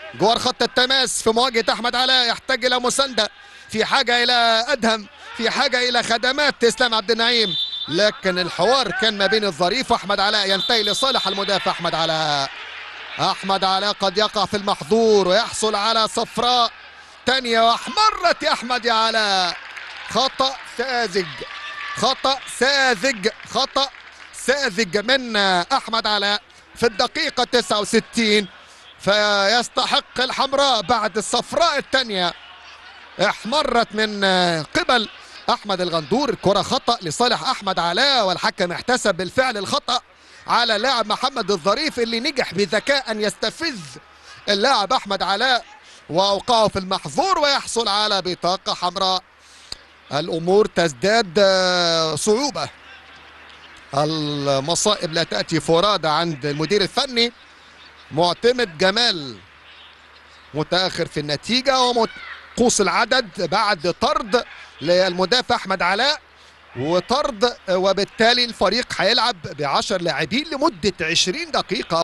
جوار خط التماس في مواجهه احمد علاء يحتاج الى مسانده في حاجه الى ادهم في حاجه الى خدمات اسلام عبد النعيم لكن الحوار كان ما بين الظريف واحمد علاء ينتهي لصالح المدافع احمد علاء احمد علاء قد يقع في المحظور ويحصل على صفراء ثانيه واحمرت يا احمد يا علاء خطا ساذج خطا ساذج خطا ساذج من احمد علاء في الدقيقه 69 فيستحق الحمراء بعد الصفراء الثانيه احمرت من قبل احمد الغندور كره خطا لصالح احمد علاء والحكم احتسب بالفعل الخطا على لاعب محمد الظريف اللي نجح بذكاء ان يستفز اللاعب احمد علاء واوقعه في المحظور ويحصل على بطاقه حمراء الامور تزداد صعوبه المصائب لا تاتي فرادى عند المدير الفني معتمد جمال متاخر في النتيجه وقوس العدد بعد طرد للمدافع احمد علاء وطرد وبالتالي الفريق هيلعب ب 10 لاعبين لمده 20 دقيقه